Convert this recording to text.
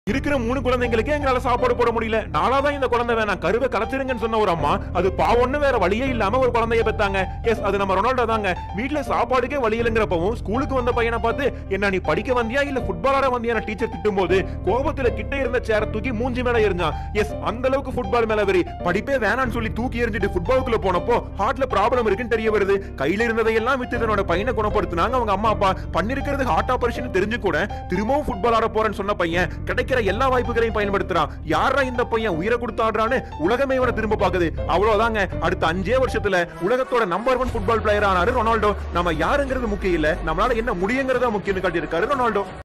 இருக்கிற மூணு குழந்தைங்களுக்கு எங்களால சாப்பாடு போட முடியல நாளாதான் இந்த குழந்தை வேணாம் கருவை கலச்சிருங்கன்னு சொன்ன ஒரு அம்மா அது பாவம்னு வேற வழியே இல்லாம ஒரு குழந்தைய பெத்தாங்க எஸ் அது நம்ம ரொனால்டோ தாங்க வீட்ல சாப்பாடுக்கே வழி இல்லைங்கிறப்பவும் ஸ்கூலுக்கு வந்த பையனை பார்த்து என்ன நீ படிக்க வந்தியா இல்ல ஃபுட்பால் ஆட வந்தியா டீச்சர் திட்டும் போது கோபத்துல கிட்ட இருந்த சேர தூக்கி மூஞ்சி மேல எரிஞ்சான் எஸ் அந்த அளவுக்கு ஃபுட்பால் மேல வெறி படிப்பே வேணாம்னு சொல்லி தூக்கி எறிஞ்சிட்டு ஃபுட்பாலுக்குள்ள போனப்போ ஹார்ட்ல ப்ராப்ளம் இருக்குன்னு தெரிய வருது கையில இருந்ததையெல்லாம் வித்து தன்னோட பையனை குணப்படுத்தினாங்க அவங்க அம்மா அப்பா பண்ணிருக்கிறது ஹார்ட் ஆபரேஷன் தெரிஞ்சு கூட திரும்பவும் ஃபுட்பால் ஆட போறேன்னு சொன்ன பையன் கிடைக்கிற எல்லா வாய்ப்புகளையும் பயன்படுத்துறான் யாரா இந்த பையன் உயிரை கொடுத்து ஆடுறான்னு உலகமே இவனை திரும்ப பாக்குது அவ்வளவுதாங்க அடுத்த அஞ்சே வருஷத்துல உலகத்தோட நம்பர் ஒன் ஃபுட்பால் பிளேயர் ஆனாரு ரொனால்டோ நம்ம யாருங்கிறது முக்கியம் இல்ல நம்மளால என்ன முடியுங்கிறதா முக்கியம்னு காட்டியிருக்காரு ரொனால்டோ